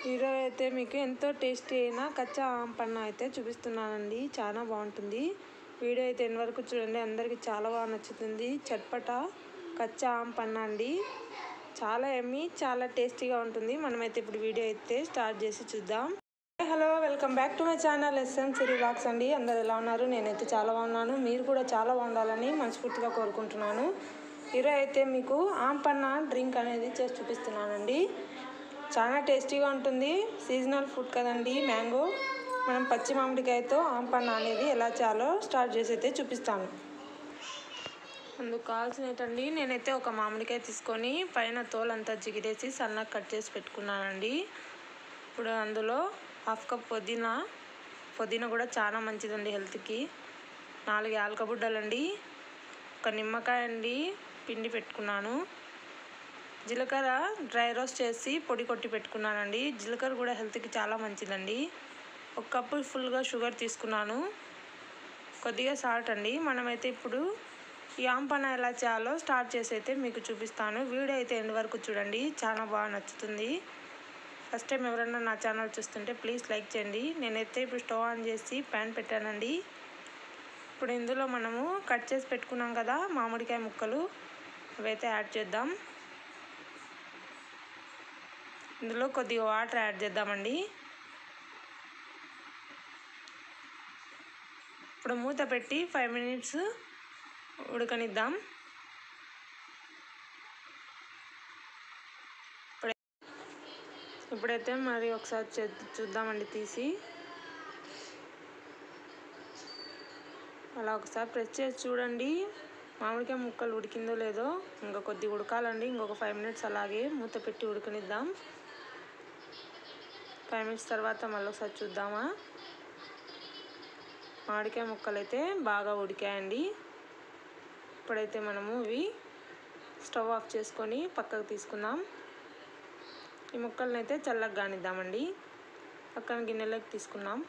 ఈరోజు అయితే మీకు ఎంతో టేస్టీ అయిన కచ్చా ఆమ్ పన్న అయితే చూపిస్తున్నానండి చాలా బాగుంటుంది వీడియో అయితే ఎన్ని వరకు చూడండి అందరికీ చాలా బాగా నచ్చుతుంది చట్పట కచ్చా ఆమ్ పన్న అండి చాలా ఎమ్మి చాలా టేస్టీగా ఉంటుంది మనమైతే ఇప్పుడు వీడియో అయితే స్టార్ట్ చేసి చూద్దాం hello welcome back to my channel SM Siri blogs అండి అందరు ఎలా ఉన్నారు నేనైతే చాలా బాగున్నాను మీరు కూడా చాలా బాగుండాలని మనస్ఫూర్తిగా కోరుకుంటున్నాను ఈరోజు అయితే మీకు ఆంపన్న డ్రింక్ అనేది చేసి చూపిస్తున్నానండి చాలా టేస్టీగా ఉంటుంది సీజనల్ ఫుడ్ కదండి మ్యాంగో మనం పచ్చి మామిడికాయతో ఆంపన్న అనేది ఎలా చేయాలో స్టార్ట్ చేసి అయితే చూపిస్తాను అందుకు కావాల్సినటండి నేనైతే ఒక మామిడికాయ తీసుకొని పైన తోలంతా జిగిరేసి సన్నగా కట్ చేసి పెట్టుకున్నానండి ఇప్పుడు అందులో హాఫ్ కప్ పుదీనా పుదీనా కూడా చాలా మంచిదండి హెల్త్కి నాలుగు యాలకబుడ్డలండి ఒక నిమ్మకాయ అండి పిండి పెట్టుకున్నాను జీలకర్ర డ్రై రోస్ట్ చేసి పొడి కొట్టి పెట్టుకున్నానండి జీలకర్ర కూడా హెల్త్కి చాలా మంచిదండి ఒక కప్పు ఫుల్గా షుగర్ తీసుకున్నాను కొద్దిగా సాల్ట్ అండి మనమైతే ఇప్పుడు ఈ ఆంపన ఎలా చేయాలో స్టార్ట్ చేసి అయితే మీకు చూపిస్తాను వీడియో అయితే ఎండ్ వరకు చూడండి చాలా బాగా నచ్చుతుంది ఫస్ట్ టైం ఎవరైనా నా ఛానల్ చూస్తుంటే ప్లీజ్ లైక్ చేయండి నేనైతే ఇప్పుడు స్టవ్ ఆన్ చేసి ప్యాన్ పెట్టానండి ఇప్పుడు ఇందులో మనము కట్ చేసి పెట్టుకున్నాం కదా మామిడికాయ ముక్కలు అవైతే యాడ్ చేద్దాం ఇందులో కొద్దిగా వాటర్ యాడ్ చేద్దామండి ఇప్పుడు మూత పెట్టి ఫైవ్ మినిట్స్ ఉడకనిద్దాం ఇప్పుడైతే మరి ఒకసారి చూద్దామండి తీసి అలా ఒకసారి ప్రెస్ చేసి చూడండి మామిడికాయ ముక్కలు ఉడికిందో లేదో ఇంకా కొద్దిగా ఉడకాలండి ఇంకొక ఫైవ్ మినిట్స్ అలాగే మూత పెట్టి ఉడకనిద్దాం ఫైవ్ మినిట్స్ తర్వాత మళ్ళీ ఒకసారి చూద్దామా మామిడికాయ ముక్కలు అయితే బాగా ఉడికాయండి ఇప్పుడైతే మనము ఇవి స్టవ్ ఆఫ్ చేసుకొని పక్కకు తీసుకుందాం ఈ ముక్కలను అయితే చల్లగా కానిద్దామండి పక్కన గిన్నెలోకి తీసుకున్నాం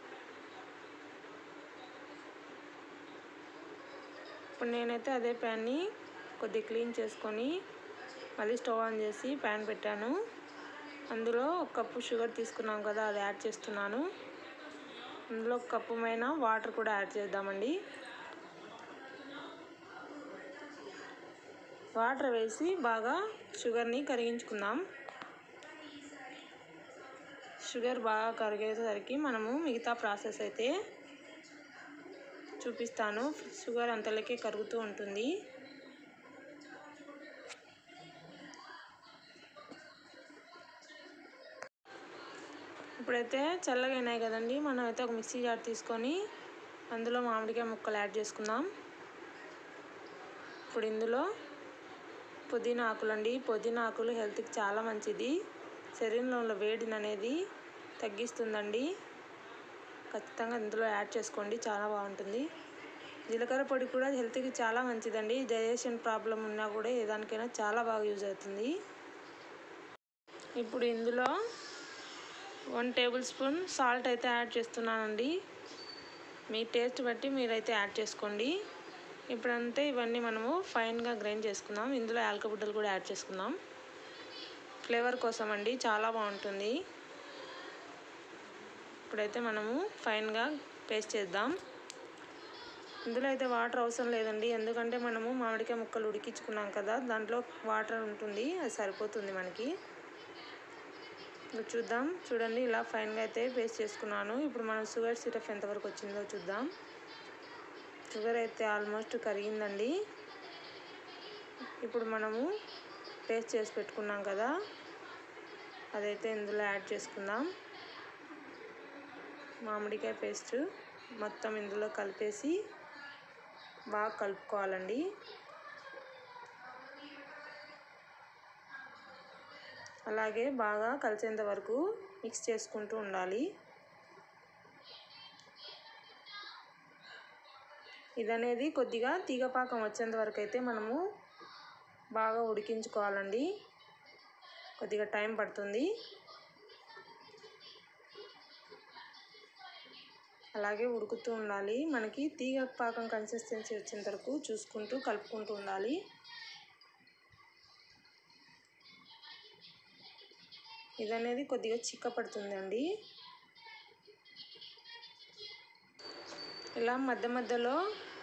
ఇప్పుడు నేనైతే అదే ప్యాన్ని కొద్దిగా క్లీన్ చేసుకొని మళ్ళీ స్టవ్ ఆన్ చేసి ప్యాన్ పెట్టాను అందులో ఒక కప్పు షుగర్ తీసుకున్నాం కదా అది యాడ్ చేస్తున్నాను అందులో ఒక కప్పు పైన వాటర్ కూడా యాడ్ చేద్దామండి వాటర్ వేసి బాగా షుగర్ని కరిగించుకుందాం షుగర్ బాగా కరిగేసరికి మనము మిగతా ప్రాసెస్ అయితే చూపిస్తాను షుగర్ అంతలోకే కరుగుతూ ఉంటుంది ఇప్పుడైతే చల్లగా అయినాయి కదండి మనం అయితే ఒక మిక్సీ జార్ తీసుకొని అందులో మామిడికాయ ముక్కలు యాడ్ చేసుకుందాం ఇప్పుడు ఇందులో పుదీనా ఆకులు అండి పుదీనా ఆకులు హెల్త్కి చాలా మంచిది శరీరంలో ఉన్న వేడిని అనేది తగ్గిస్తుందండి ఖచ్చితంగా ఇందులో యాడ్ చేసుకోండి చాలా బాగుంటుంది జీలకర్ర పొడి కూడా హెల్త్కి చాలా మంచిదండి డైజెషన్ ప్రాబ్లం ఉన్నా కూడా ఏ దానికైనా చాలా బాగా యూజ్ అవుతుంది ఇప్పుడు ఇందులో వన్ టేబుల్ స్పూన్ సాల్ట్ అయితే యాడ్ చేస్తున్నానండి మీ టేస్ట్ బట్టి మీరైతే యాడ్ చేసుకోండి ఇప్పుడంతే ఇవన్నీ మనము ఫైన్గా గ్రైండ్ చేసుకుందాం ఇందులో యాలకబుడ్డలు కూడా యాడ్ చేసుకుందాం ఫ్లేవర్ కోసం అండి చాలా బాగుంటుంది ఇప్పుడైతే మనము ఫైన్గా పేస్ట్ చేద్దాం ఇందులో అయితే వాటర్ అవసరం లేదండి ఎందుకంటే మనము మామిడికాయ ముక్కలు ఉడికించుకున్నాం కదా దాంట్లో వాటర్ ఉంటుంది అది సరిపోతుంది మనకి చూద్దాం చూడండి ఇలా ఫైన్గా అయితే పేస్ట్ చేసుకున్నాను ఇప్పుడు మనం షుగర్ సిరప్ ఎంతవరకు వచ్చిందో చూద్దాం షుగర్ అయితే ఆల్మోస్ట్ కరిగిందండి ఇప్పుడు మనము పేస్ట్ చేసి పెట్టుకున్నాం కదా అదైతే ఇందులో యాడ్ చేసుకుందాం మామిడికాయ పేస్ట్ మొత్తం ఇందులో కలిపేసి బాగా కలుపుకోవాలండి అలాగే బాగా కలిసేంత వరకు మిక్స్ చేసుకుంటూ ఉండాలి ఇదనేది కొద్దిగా తీగపాకం వచ్చేంత వరకు అయితే మనము బాగా ఉడికించుకోవాలండి కొద్దిగా టైం పడుతుంది అలాగే ఉడుకుతూ ఉండాలి మనకి తీగ పాకం కన్సిస్టెన్సీ వచ్చేంత వరకు చూసుకుంటూ కలుపుకుంటూ ఉండాలి ఇది అనేది కొద్దిగా చిక్క పడుతుందండి ఇలా మధ్య మధ్యలో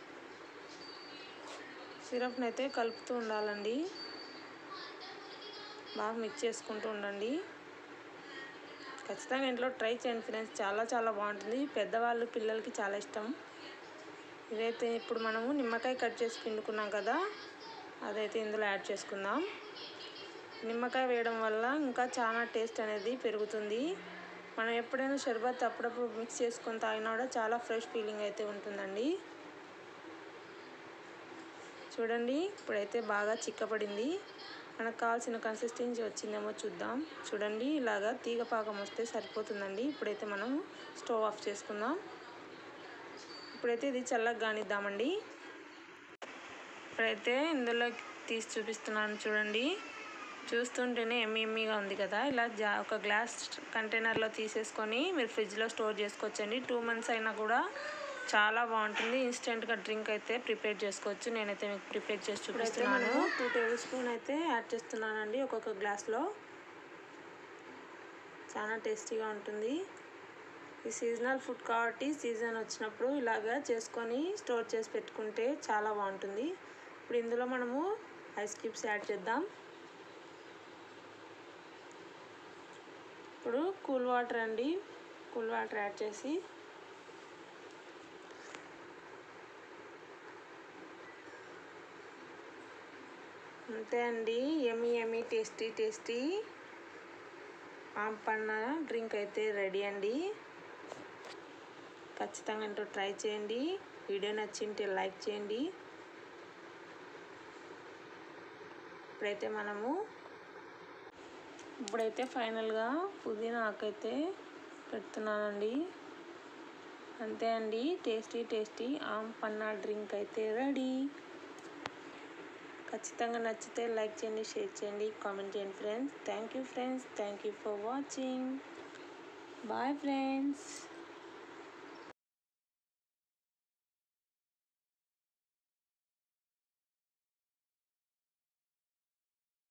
సిరప్ని అయితే కలుపుతూ ఉండాలండి బాగా మిక్స్ చేసుకుంటూ ఉండండి ఖచ్చితంగా ఇంట్లో ట్రై చేయండి ఫ్రెండ్స్ చాలా చాలా బాగుంటుంది పెద్దవాళ్ళు పిల్లలకి చాలా ఇష్టం ఇదైతే ఇప్పుడు మనము నిమ్మకాయ కట్ చేసి పిండుకున్నాం కదా అదైతే ఇందులో యాడ్ చేసుకుందాం నిమ్మకాయ వేయడం వల్ల ఇంకా చాలా టేస్ట్ అనేది పెరుగుతుంది మనం ఎప్పుడైనా షర్బత్ అప్పుడప్పుడు మిక్స్ చేసుకొని తాగినా కూడా చాలా ఫ్రెష్ ఫీలింగ్ అయితే ఉంటుందండి చూడండి ఇప్పుడైతే బాగా చిక్కపడింది మనకు కావాల్సిన కన్సిస్టెన్సీ వచ్చిందేమో చూద్దాం చూడండి ఇలాగా తీగ పాకం వస్తే సరిపోతుందండి ఇప్పుడైతే మనం స్టవ్ ఆఫ్ చేసుకుందాం ఇప్పుడైతే ఇది చల్లగా కానిద్దామండి ఇప్పుడైతే ఇందులో తీసి చూపిస్తున్నాను చూడండి చూస్తుంటేనే ఎమ్మి ఎమ్మిగా ఉంది కదా ఇలా జా ఒక గ్లాస్ కంటైనర్లో తీసేసుకొని మీరు ఫ్రిడ్జ్లో స్టోర్ చేసుకోవచ్చండి టూ మంత్స్ అయినా కూడా చాలా బాగుంటుంది ఇన్స్టెంట్గా డ్రింక్ అయితే ప్రిపేర్ చేసుకోవచ్చు నేనైతే మీకు ప్రిపేర్ చేసి చూపిస్తున్నాను టూ టేబుల్ స్పూన్ అయితే యాడ్ చేస్తున్నానండి ఒక్కొక్క గ్లాస్లో చాలా టేస్టీగా ఉంటుంది ఈ సీజనల్ ఫుడ్ కాబట్టి సీజన్ వచ్చినప్పుడు ఇలాగా చేసుకొని స్టోర్ చేసి పెట్టుకుంటే చాలా బాగుంటుంది ఇప్పుడు ఇందులో మనము ఐస్ క్యూబ్స్ యాడ్ చేద్దాం ఇప్పుడు కూల్ వాటర్ అండి కూల్ వాటర్ యాడ్ చేసి అంతే అండి ఎమ్మి ఎమ్మి టేస్టీ టేస్టీ ఆంపన్న డ్రింక్ అయితే రెడీ అండి ఖచ్చితంగా ఇంట్లో ట్రై చేయండి వీడియో నచ్చింటే లైక్ చేయండి ఇప్పుడైతే మనము ఇప్పుడైతే ఫైనల్గా పుదీనా ఆకైతే పెడుతున్నానండి అంతే అండి tasty tasty aam panna drink అయితే రెడీ ఖచ్చితంగా నచ్చితే లైక్ చేయండి షేర్ చేయండి కామెంట్ చేయండి friends thank you friends thank you for watching bye friends